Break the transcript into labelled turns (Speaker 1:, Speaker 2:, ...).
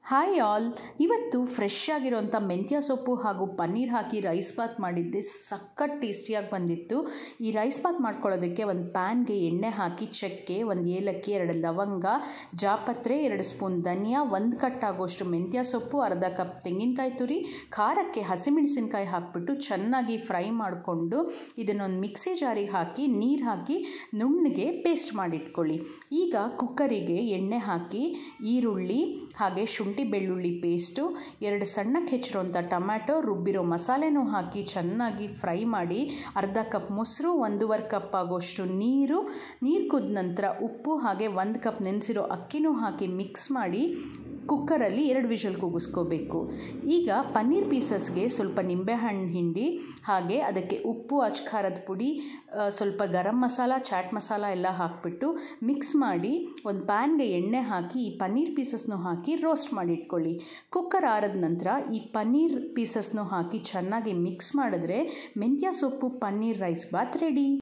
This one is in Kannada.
Speaker 1: ಹಾಯ್ ಆಲ್ ಇವತ್ತು ಫ್ರೆಶ್ ಆಗಿರೋಂಥ ಮೆಂತ್ಯ ಸೊಪ್ಪು ಹಾಗೂ ಪನ್ನೀರ್ ಹಾಕಿ ರೈಸ್ ಬಾತ್ ಮಾಡಿದ್ದೆ ಸಖತ್ ಟೇಸ್ಟಿಯಾಗಿ ಬಂದಿತ್ತು ಈ ರೈಸ್ ಬಾತ್ ಮಾಡ್ಕೊಳ್ಳೋದಕ್ಕೆ ಒಂದು ಪ್ಯಾನ್ಗೆ ಎಣ್ಣೆ ಹಾಕಿ ಚಕ್ಕೆ ಒಂದು ಏಲಕ್ಕಿ ಎರಡು ಲವಂಗ ಜಾಪತ್ರೆ ಎರಡು ಸ್ಪೂನ್ ಧನಿಯಾ ಒಂದು ಕಟ್ ಆಗೋಷ್ಟು ಮೆಂತ್ಯ ಸೊಪ್ಪು ಅರ್ಧ ಕಪ್ ತೆಂಗಿನಕಾಯಿ ತುರಿ ಖಾರಕ್ಕೆ ಹಸಿಮೆಣಸಿನ್ಕಾಯಿ ಹಾಕಿಬಿಟ್ಟು ಚೆನ್ನಾಗಿ ಫ್ರೈ ಮಾಡಿಕೊಂಡು ಇದನ್ನೊಂದು ಮಿಕ್ಸಿ ಜಾರಿಗೆ ಹಾಕಿ ನೀರು ಹಾಕಿ ನುಣ್ಣಗೆ ಪೇಸ್ಟ್ ಮಾಡಿಟ್ಕೊಳ್ಳಿ ಈಗ ಕುಕ್ಕರಿಗೆ ಎಣ್ಣೆ ಹಾಕಿ ಈರುಳ್ಳಿ ಹಾಗೆ ಶುಂಠಿ ಬೆಳ್ಳುಳ್ಳಿ ಪೇಸ್ಟು ಎರಡು ಸಣ್ಣಕ್ಕೆ ಹೆಚ್ಚಿರೋಂಥ ಟೊಮ್ಯಾಟೊ ರುಬ್ಬಿರೋ ಮಸಾಲೆನೂ ಹಾಕಿ ಚೆನ್ನಾಗಿ ಫ್ರೈ ಮಾಡಿ ಅರ್ಧ ಕಪ್ ಮೊಸರು ಒಂದೂವರೆ ಕಪ್ ಆಗೋಷ್ಟು ನೀರು ನೀರು ಕುದ ನಂತರ ಉಪ್ಪು ಹಾಗೆ ಒಂದು ಕಪ್ ನೆನೆಸಿರೋ ಅಕ್ಕಿನೂ ಹಾಕಿ ಮಿಕ್ಸ್ ಮಾಡಿ ಕುಕ್ಕರಲ್ಲಿ ಎರಡು ವಿಷಲ್ ಕೂಗಿಸ್ಕೋಬೇಕು ಈಗ ಪನ್ನೀರ್ ಪೀಸಸ್ಗೆ ಸ್ವಲ್ಪ ನಿಂಬೆಹಣ್ಣು ಹಿಂಡಿ ಹಾಗೆ ಅದಕ್ಕೆ ಉಪ್ಪು ಅಚ್ಖಾರದ ಪುಡಿ ಸ್ವಲ್ಪ ಗರಂ ಮಸಾಲ ಚಾಟ್ ಮಸಾಲ ಎಲ್ಲ ಹಾಕಿಬಿಟ್ಟು ಮಿಕ್ಸ್ ಮಾಡಿ ಒಂದು ಪ್ಯಾನ್ಗೆ ಎಣ್ಣೆ ಹಾಕಿ ಈ ಪನ್ನೀರ್ ಪೀಸಸ್ನು ಹಾಕಿ ರೋಸ್ಟ್ ಮಾಡಿಟ್ಕೊಳ್ಳಿ ಕುಕ್ಕರ್ ಆರಿದ ನಂತರ ಈ ಪನ್ನೀರ್ ಪೀಸಸ್ನು ಹಾಕಿ ಚೆನ್ನಾಗಿ ಮಿಕ್ಸ್ ಮಾಡಿದ್ರೆ ಮೆಂತ್ಯ ಸೊಪ್ಪು ಪನ್ನೀರ್ ರೈಸ್ ಬಾತ್ ರೆಡಿ